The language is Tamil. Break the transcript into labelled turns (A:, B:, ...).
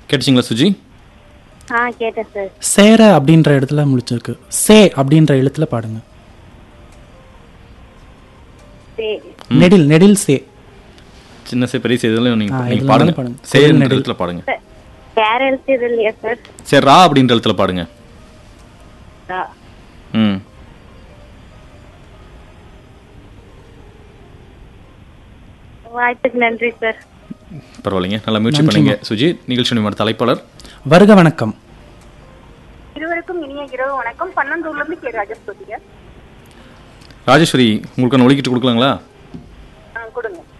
A: கேட்டுச்சிங்களா சுஜி
B: ஆ கேட்டேன் சார்
C: சேர அப்படின்ற இடத்துல முடிச்சிருக்கு சே அப்படின்ற எழுத்துல பாடுங்க
B: சே
C: நெடில் நெடில் சே
A: சின்ன சே பெரிய சே இதெல்லாம் நீங்க
C: ஆ,
A: நீங்க
C: இதுல
A: பாடுங்க
C: வந்து பாடுங்க.
A: சேன்ற
C: நெடில்.
A: எழுத்துல பாடுங்க
B: சார் வேற எழுத்து இது இல்லையா சார்
A: சரி ரா அப்படின்ற எழுத்துல பாடுங்க
B: ஆ.
A: ம்
B: வாய்ப்புக்கு நன்றி சார்
A: பரவாயில்லைங்க நல்லா முயற்சி பண்ணீங்க சுஜி நிகழ்ச்சி நிமிட தலைப்பாளர்
C: வருக வணக்கம்
D: இருவருக்கும் இனிய இரவு வணக்கம் பன்னந்தூர்ல இருந்து கே ராஜஸ்வதிங்க
A: ராஜேஸ்வரி உங்களுக்கான ஒலிக்கிட்டு கொடுக்கலாங்களா
D: ஆ, கொடுங்க